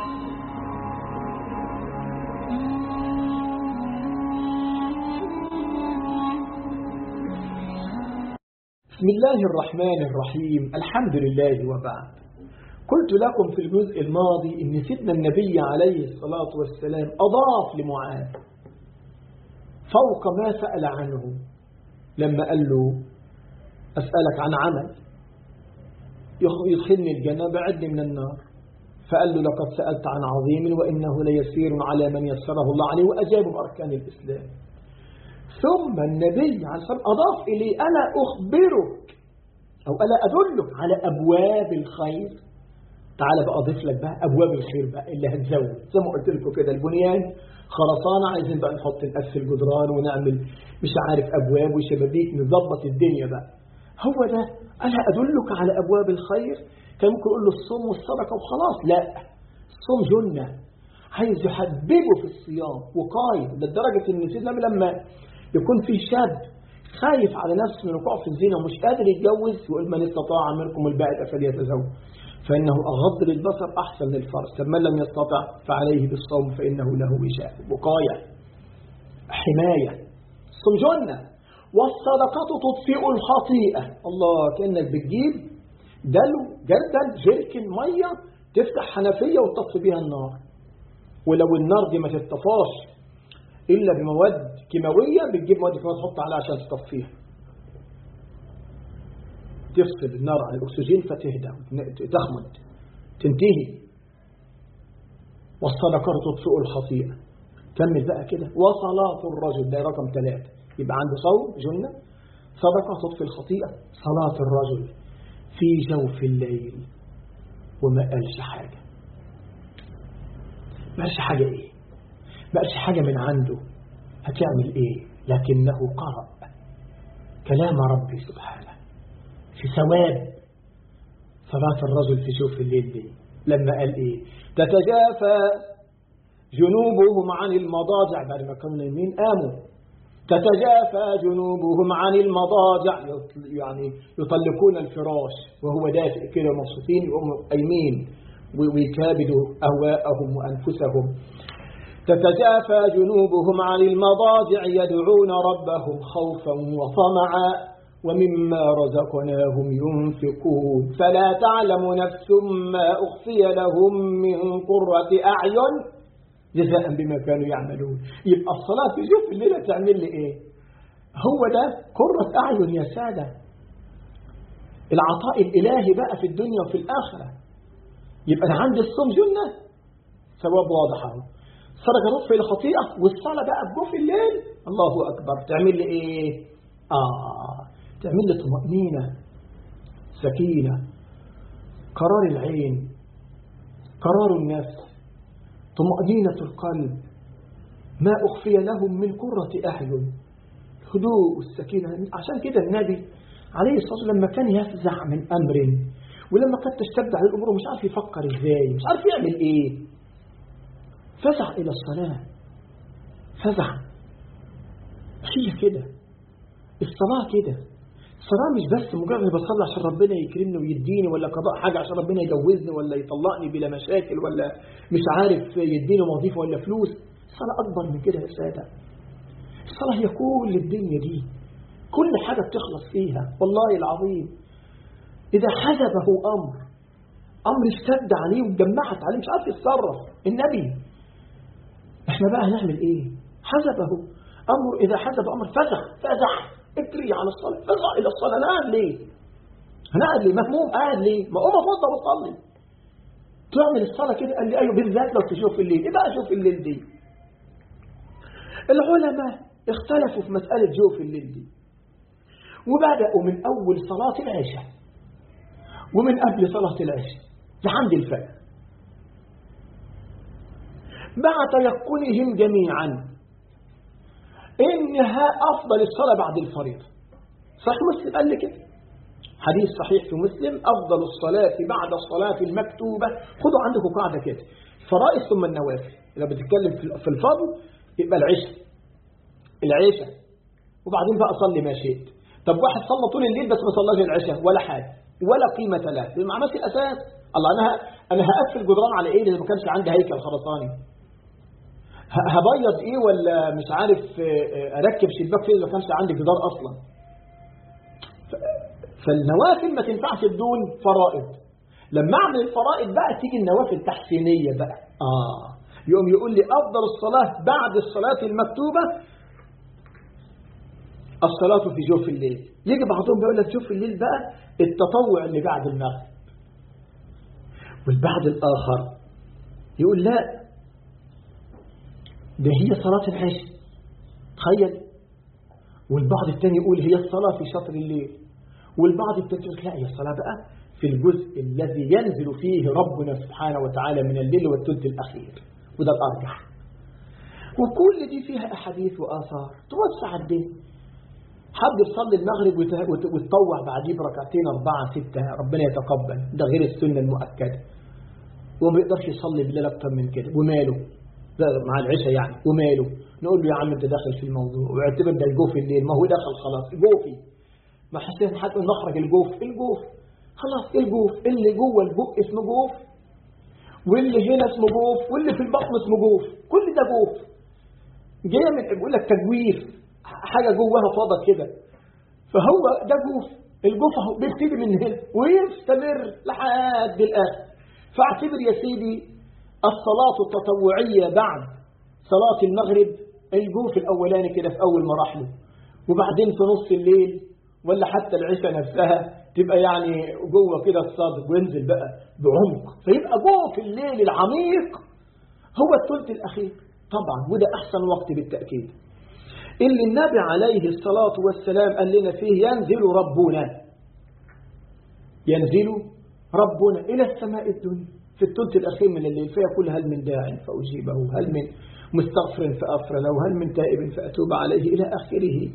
بسم الله الرحمن الرحيم الحمد لله وبعد قلت لكم في الجزء الماضي ان سيدنا النبي عليه الصلاة والسلام أضاف لمعاذ فوق ما سأل عنه لما قال له أسألك عن عمل يدخلني الجنة بعدني من النار فقال له لقد سألت عن عظيم وإنه ليسير على من يسره الله عليه وأجاب بأركان الإسلام ثم النبي عليه الصلاة والسلام أضاف إليه ألا أخبرك أو ألا أدلك على أبواب الخير تعال بقى أضيف لك بقى أبواب الخير بقى اللي هتزود زي ما قلت لكم كده البنيان خرسانة عايزين بقى نحط نقفل الجدران ونعمل مش عارف أبواب وشبابيك نظبط الدنيا بقى هو ده ألا أدلك على أبواب الخير كان ممكن يقول له الصوم والصدقة وخلاص لا الصوم جنة عايز يحببه في الصيام وقايد لدرجة إن سيدنا لما يكون في شاب خايف على نفسه من الوقوع في الزنا ومش قادر يتجوز يقول من استطاع منكم الباءة فليتزوج فإنه أغض للبصر أحسن للفرس من لم يستطع فعليه بالصوم فإنه له وشاء وقاية حماية الصوم جنة والصدقة تطفئ الخطيئة الله كأنك بتجيب دلو جردل جركن مية تفتح حنفية وتطفي بيها النار ولو النار دي ما تتطفاش إلا بمواد كيماوية بتجيب مواد كيماوية تحط عليها عشان تطفيها تفصل النار عن الأكسجين فتهدى تخمد تنتهي والصدقة تطفئ الخطيئة كمل بقى كده وصلاة الرجل ده رقم ثلاثة يبقى عنده صوم جنة صدقة تطفئ الخطيئة صلاة الرجل في جوف الليل وما قالش حاجة ما قالش حاجة ايه ما قالش حاجة من عنده هتعمل ايه لكنه قرأ كلام ربي سبحانه في ثواب صلاة الرجل في جوف الليل دي لما قال ايه تتجافى جنوبهم عن المضاجع بعد ما كانوا نايمين قاموا تتجافى جنوبهم عن المضاجع يعني يطلقون الفراش وهو دافئ كده مبسوطين يقوموا قايمين ويكابدوا أهواءهم وأنفسهم تتجافى جنوبهم عن المضاجع يدعون ربهم خوفا وطمعا ومما رزقناهم ينفقون فلا تعلم نفس ما أخفي لهم من قرة أعين جزاء بما كانوا يعملون يبقى الصلاة في جوف الليلة تعمل لي إيه هو ده قرة أعين يا سادة العطاء الإلهي بقى في الدنيا وفي الآخرة يبقى أنا عندي الصوم جنة ثواب واضح اهو صدقة تطفي الخطيئة والصلاة بقى بجوف الليل الله أكبر تعمل لي إيه آه تعمل لي طمأنينة سكينة قرار العين قرار النفس طمأنينة القلب ما أخفي لهم من قرة أعين هدوء السكينة عشان كده النبي عليه الصلاة والسلام لما كان يفزع من أمر ولما قد تشتد عليه الأمور مش عارف يفكر إزاي مش عارف يعمل إيه فزع إلى الصلاة فزع هي كده الصلاة كده الصلاة مش بس مجرد بصلي عشان ربنا يكرمني ويديني ولا قضاء حاجة عشان ربنا يجوزني ولا يطلقني بلا مشاكل ولا مش عارف يديني وظيفة ولا فلوس الصلاة أكبر من كده يا سادة الصلاة هي كل الدنيا دي كل حاجة بتخلص فيها والله العظيم إذا حجبه أمر أمر اشتد عليه وجمعت عليه مش عارف يتصرف النبي احنا بقى هنعمل ايه حجبه أمر إذا حجب أمر فزع فزع اجري على الصلاة فزع إلى الصلاة أنا قاعد ليه أنا قاعد ليه مهموم قاعد ليه ما أقوم أفضل أصلي تعمل الصلاة كده قال لي أيوه بالذات لو تشوف الليل إيه بقى شوف الليل دي العلماء اختلفوا في مسألة جوف الليل دي وبدأوا من أول صلاة العشاء ومن قبل صلاة العشاء لحد الفجر مع تيقنهم جميعا إنها أفضل الصلاة بعد الفريضة صحيح مسلم قال لي كده حديث صحيح في مسلم أفضل الصلاة بعد الصلاة المكتوبة خدوا عندكم قاعدة كده فرائض ثم النوافل لو بتتكلم في الفضل يبقى العشاء العشاء وبعدين بقى صلي ما شئت طب واحد صلى طول الليل بس ما صلاش العشاء ولا حاجة ولا قيمة له ما عملش الأساس الله أنا أنا هقفل جدران على إيه إذا ما كانش عندي هيكل خرساني هبيض إيه ولا مش عارف أركب شباك فين إذا ما كانش عندي جدار أصلا فالنوافل ما تنفعش بدون فرائض لما أعمل الفرائض بقى تيجي النوافل تحسينية بقى آه يقوم يقول لي أفضل الصلاة بعد الصلاة المكتوبة الصلاة في جوف الليل يجي بعضهم بيقول لك جوف الليل بقى التطوع اللي بعد المغرب والبعض الآخر يقول لا ده هي صلاة العشاء تخيل والبعض الثاني يقول هي الصلاة في شطر الليل والبعض الثاني يقول لا هي الصلاة بقى في الجزء الذي ينزل فيه ربنا سبحانه وتعالى من الليل والثلث الأخير وده الأرجح وكل دي فيها أحاديث وآثار توسع الدين حد يصلي المغرب وتطوع بعديه بركعتين أربعة ستة ربنا يتقبل ده غير السنة المؤكدة وما يقدرش يصلي بالليل أكتر من كده وماله ده مع العشاء يعني وماله نقول له يا عم انت داخل في الموضوع واعتبر ده الجوف الليل ما هو دخل خلاص جوفي ما حسيت حتى نخرج الجوف الجوف خلاص الجوف اللي جوه البق اسمه جوف واللي هنا اسمه جوف واللي في البطن اسمه جوف كل ده جوف جايه من بيقول لك تجويف حاجه جواها فاضه كده فهو ده جوف الجوف اهو بيبتدي من هنا ويستمر لحد الاخر فاعتبر يا سيدي الصلاة التطوعية بعد صلاة المغرب الجوف الأولاني كده في أول مراحله وبعدين في نص الليل ولا حتى العشاء نفسها تبقى يعني جوه كده الصدر وينزل بقى بعمق فيبقى جوه في الليل العميق هو الثلث الأخير طبعا وده أحسن وقت بالتأكيد اللي النبي عليه الصلاة والسلام قال لنا فيه ينزل ربنا ينزل ربنا إلى السماء الدنيا في الثلث الأخير من الليل فيقول هل من داع فأجيبه هل من مستغفر فأغفر له هل من تائب فأتوب عليه إلى آخره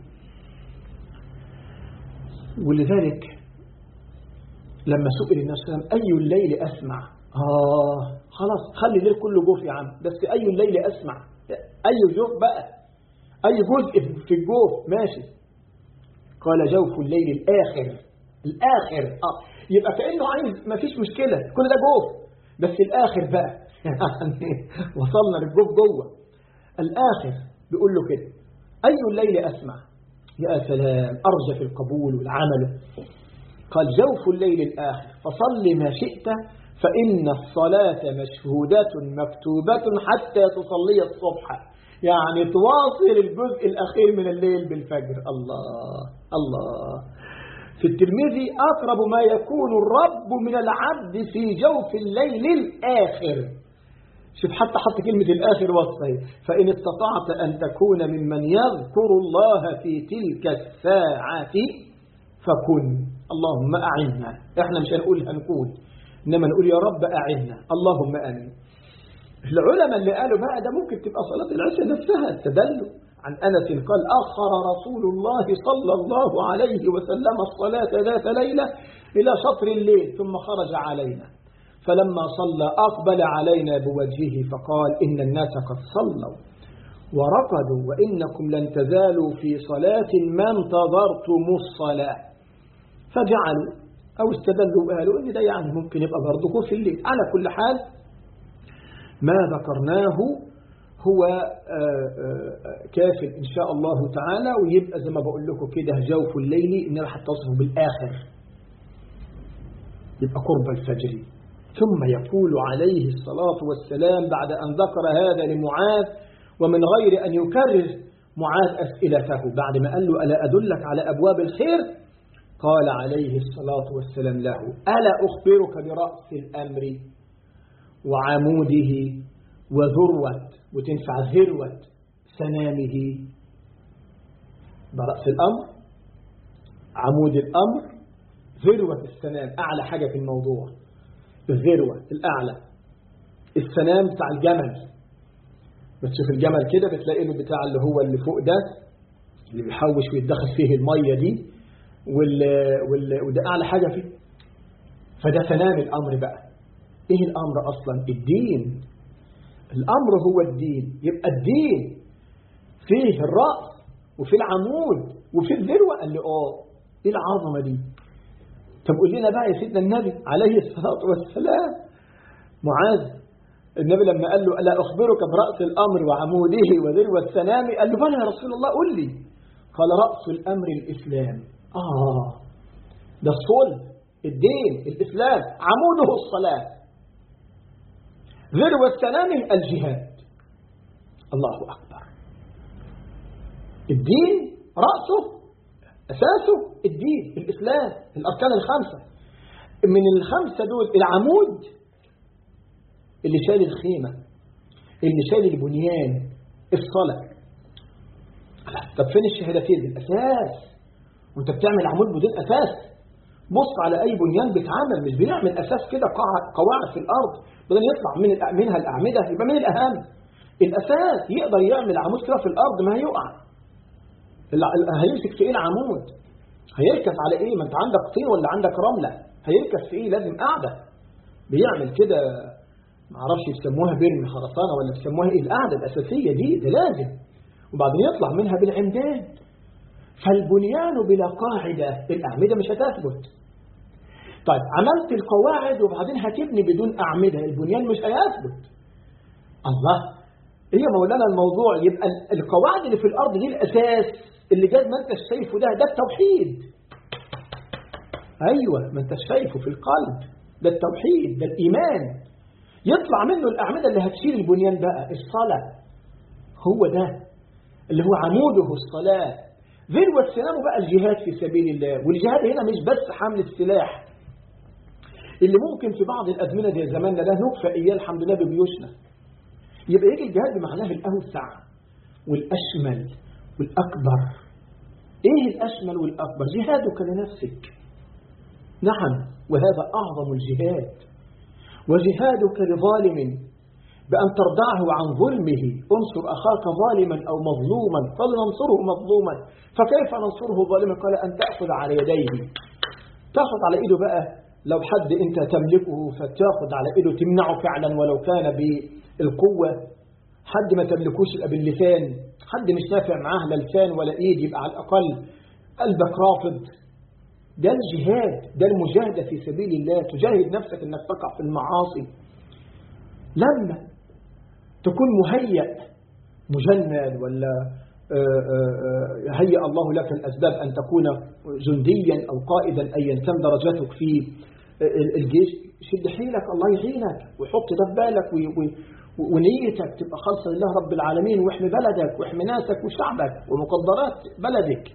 ولذلك لما سئل النبي صلى الله عليه وسلم أي الليل أسمع آه خلاص خلي الليل كله جوف يا عم بس أي الليل أسمع أي جوف بقى أي جزء في الجوف ماشي قال جوف الليل الآخر الآخر آه يبقى كأنه عايز ما فيش مشكلة كل ده جوف بس الآخر بقى يعني وصلنا للجوف جوه الآخر بيقول له كده أي الليل أسمع يا سلام أرجى في القبول والعمل قال جوف الليل الآخر فصل ما شئت فإن الصلاة مشهودة مكتوبة حتى تصلي الصبح يعني تواصل الجزء الأخير من الليل بالفجر الله الله في الترمذي أقرب ما يكون الرب من العبد في جوف الليل الآخر شوف حتى حط كلمة الآخر وصفه فإن استطعت أن تكون ممن يذكر الله في تلك الساعة فكن اللهم أعنا احنا مش هنقول هنكون إنما نقول يا رب أعنا اللهم أمين العلماء اللي قالوا بقى ده ممكن تبقى صلاة العشاء نفسها استدلوا عن أنس قال أخر رسول الله صلى الله عليه وسلم الصلاة ذات ليلة إلى شطر الليل ثم خرج علينا فلما صلى أقبل علينا بوجهه فقال إن الناس قد صلوا ورقدوا وإنكم لن تزالوا في صلاة ما انتظرتم الصلاة فجعلوا أو استدلوا قالوا إن ده يعني ممكن يبقى برضه في الليل على كل حال ما ذكرناه هو كافل إن شاء الله تعالى ويبقى زي ما بقول لكم كده جوف الليل إن راح تصفه بالآخر يبقى قرب الفجر ثم يقول عليه الصلاة والسلام بعد أن ذكر هذا لمعاذ ومن غير أن يكرر معاذ أسئلته بعد ما قال له ألا أدلك على أبواب الخير قال عليه الصلاة والسلام له ألا أخبرك برأس الأمر وعموده وذروة وتنفع ذروة سنامه برأس الأمر عمود الأمر ذروة السنام أعلى حاجة في الموضوع الذروة الأعلى السنام بتاع الجمل بتشوف الجمل كده بتلاقي له بتاع اللي هو اللي فوق ده اللي بيحوش ويتدخل فيه المية دي وال... وال... وده أعلى حاجة فيه فده سنام الأمر بقى إيه الأمر أصلا الدين الأمر هو الدين يبقى الدين فيه الرأس وفي العمود وفي الذروة قال لي آه إيه العظمة دي طب قول لنا بقى يا سيدنا النبي عليه الصلاة والسلام معاذ النبي لما قال له ألا أخبرك برأس الأمر وعموده وذروة سنامه قال له بلى يا رسول الله قل لي قال رأس الأمر الإسلام آه ده الصلب الدين الإسلام عموده الصلاة ذروة سنامه الجهاد الله أكبر الدين رأسه أساسه الدين الإسلام الأركان الخمسة من الخمسة دول العمود اللي شال الخيمة اللي شال البنيان الصلاة طب فين الشهادتين الأساس وانت بتعمل عمود بدون أساس بص على أي بنيان بيتعمل مش بنعمل أساس كده قواعد في الأرض بدل يطلع من منها الأعمدة يبقى من الأهم الأساس يقدر يعمل عمود كده في الأرض ما هيقع هيمسك في إيه العمود هيركز على إيه ما أنت عندك طين ولا عندك رملة هيركز في إيه لازم قاعدة بيعمل كده ما اعرفش يسموها برم خرسانة ولا يسموها إيه القاعدة الأساسية دي ده لازم وبعدين يطلع منها بالعمدان فالبنيان بلا قاعدة الأعمدة مش هتثبت طيب عملت القواعد وبعدين هتبني بدون أعمدة البنيان مش هيثبت الله ايه يا مولانا الموضوع يبقى القواعد اللي في الأرض دي الأساس اللي جاد ما انت شايفه ده ده التوحيد أيوة ما انت شايفه في القلب ده التوحيد ده الإيمان يطلع منه الأعمدة اللي هتشيل البنيان بقى الصلاة هو ده اللي هو عموده الصلاة ذروة سلامه بقى الجهاد في سبيل الله والجهاد هنا مش بس حمل السلاح اللي ممكن في بعض الأزمنة زي زماننا ده نكفى إياه الحمد لله ببيوتنا يبقى يجي الجهاد بمعناه الأوسع والأشمل والأكبر إيه الأشمل والأكبر جهادك لنفسك نعم وهذا أعظم الجهاد وجهادك لظالم بأن تردعه عن ظلمه انصر أخاك ظالما أو مظلوما فلننصره مظلوما فكيف ننصره ظالما قال أن تأخذ على يديه تأخذ على إيده بقى لو حد أنت تملكه فتأخذ على إيده تمنعه فعلا ولو كان بالقوة حد ما تملكوش يبقى باللسان حد مش نافع معاه لا لسان ولا إيد يبقى على الأقل قلبك رافض ده الجهاد ده المجاهدة في سبيل الله تجاهد نفسك أنك تقع في المعاصي لما تكون مهيأ مجند ولا هيأ الله لك الأسباب أن تكون جنديا أو قائدا أيا كان درجتك في الجيش شد حيلك الله يعينك ويحط ده في بالك ونيتك تبقى خالصة لله رب العالمين واحمي بلدك واحمي ناسك وشعبك ومقدرات بلدك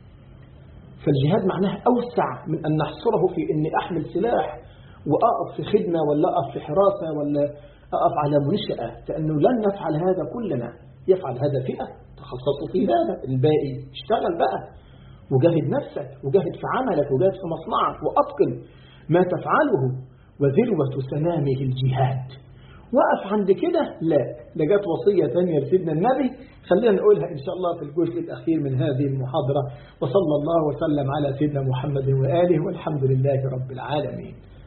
فالجهاد معناه أوسع من أن نحصره في أني أحمل سلاح وأقف في خدمة ولا أقف في حراسة ولا أقف على منشأة لأنه لن نفعل هذا كلنا يفعل هذا فئة تخصصوا في هذا الباقي اشتغل بقى وجاهد نفسك وجاهد في عملك وجاهد في مصنعك وأتقن ما تفعله وذروة سلامه الجهاد وقف عند كده لا ده جت وصية ثانية لسيدنا النبي خلينا نقولها إن شاء الله في الجزء الأخير من هذه المحاضرة وصلى الله وسلم على سيدنا محمد وآله والحمد لله رب العالمين